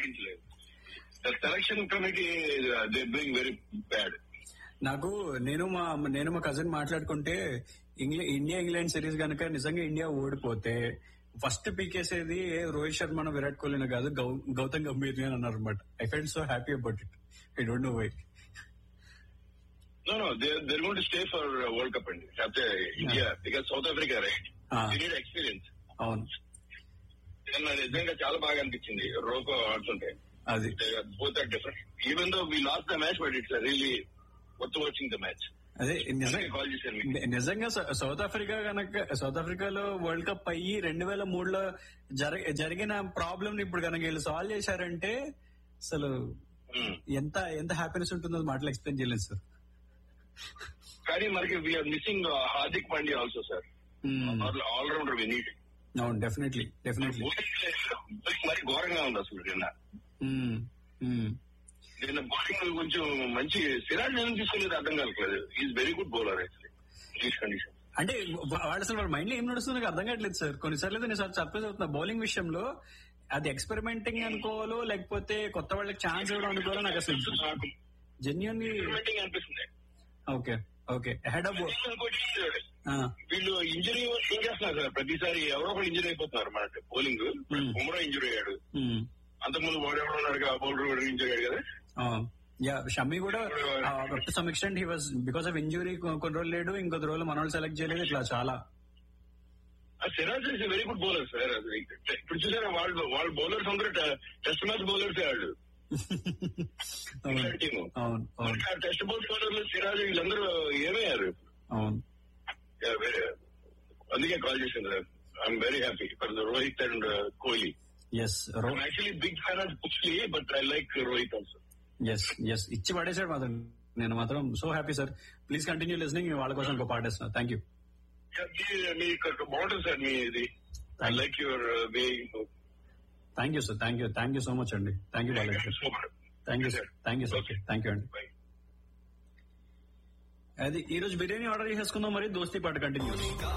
ఆడించలేదు the selection committee they doing very bad నాకు నేను మా నేను మా కజిన్ మాట్లాడుకుంటే ఇంగ్లీ ఇండియా ఇంగ్లాండ్ సిరీస్ కనుక నిజంగా ఇండియా ఓడిపోతే ఫస్ట్ పీకేసేది రోహిత్ శర్మ విరాట్ కోహ్లీని కాదు గౌ- గౌతమ్ గంభీర్ అని అన్నారు అనమాట I felt so happy about it I don't know why no no they they're gone to stay for World Cup అండి లేకపోతే India because South Africa right Ah. Need experience అవును నిన్న నిజంగా చాలా బాగా అనిపించింది రోకో ఆడుతుంటే అది both are different even though we lost the match but it's really worth watching the match అదే నిజంగా కాల్ చేశాను మీకు ని- నిజంగా సౌ- సౌత్ ఆఫ్రికా కనుక సౌత్ ఆఫ్రికాలో వరల్డ్ కప్ అయ్యి రెండు వేల మూడులో జర- జరిగిన ప్రాబ్లమ్ ఇప్పుడు కనుక వీళ్ళు సాల్వ్ చేశారంటే అసలు Hmm. ఎంత ఎంత హ్యాపీనెస్ ఉంటుందో మాటలు ఎక్స్ప్లెయిన్ చేయలేదు సార్ కానీ మనకి we're missing Hardik Pandya also sir all rounder we need అవును డెఫినెట్లీ డెఫినెట్లీ మరి ఘోరంగా ఉంది అసలు నిన్న నిన్న బౌలింగ్ కొంచెం మంచి సిరాజ్ నేను తీసుకోలేదు అర్థం కాలేదు is very good bowler actually these condition అంటే వా- వాడు అసలు వాడు మైండ్ లో ఏం నడుస్తుందో నాకు అర్థం కావట్లేదు సార్ కొన్నిసార్లు అయితే నేను సార్ సర్ప్రైజ్ అవుతున్నా బౌలింగ్ విషయంలో అది ఎక్స్పెరిమెంటింగ్ అనుకోవాలో లేకపోతే కొత్త వాళ్ళకి ఛాన్స్ ఇవ్వడం అనుకోవాలో నాకు అసలు నాకు జెన్యున్లీ experimenting అనిపిస్తుంది ఓకే ఓకే హెడ్ ఆఫ్ ఇంకోటి వీళ్ళు ఇంజరీ ఏం చేస్తున్నారు సార్ ప్రతిసారి ఎవరో ఒకరు ఇంజరీ అయిపోతున్నారు మన బౌలింగ్ Hmm. ఉమరా ఇంజరీ అయ్యాడు అంతకుముందు వాడు ఎవడో ఉన్నాడు బౌలర్ కూడా ఇంజరీ అయ్యాడు కదా యా షమ్మి కూడా to some extent he was because of injury కొన్ని రోజులు లేడు ఇంకొద్ది రోజులు మన వాళ్ళు సెలెక్ట్ చేయలేదు ఇట్లా చాలా ఆ Siraj is very good bowler sir అది ఇప్పుడు చూసారా వాళ్ళు వాళ్ళ బౌలర్స్ అందరూ టెస్ట్ మ్యాచ్ బౌలర్స్ ఆడు అవును టీము అవును అవును మనకి ఆ టెస్ట్ బౌల్ బౌలర్లు సిరాజ్ వీళ్ళందరూ ఏమయ్యారు అవును Yeah, very- అందుకే కాల్ చేసింది sir I'm very happy for the Rohit and Kohli yes I'm actually big fan of Kohli but I like Rohit also yes yes ఇచ్చి పడేసాడు మాత్రం నేను మాత్రం so happy sir please continue listening వాళ్ళ కోసం ఇంకో పాటేస్తున్నా థ్యాంక్ యూ మీ ఇక్కడ బాగుంటుంది సార్ మీ ఇది I like your way thank you sir thank you thank you so much అండి thank you Balayya sir thank you sir thank you sir thank you అండి bye అది ఈ రోజు బిర్యానీ ఆర్డర్ చేసేసుకుందాం మరి దోస్తీ పాట కంటిన్యూ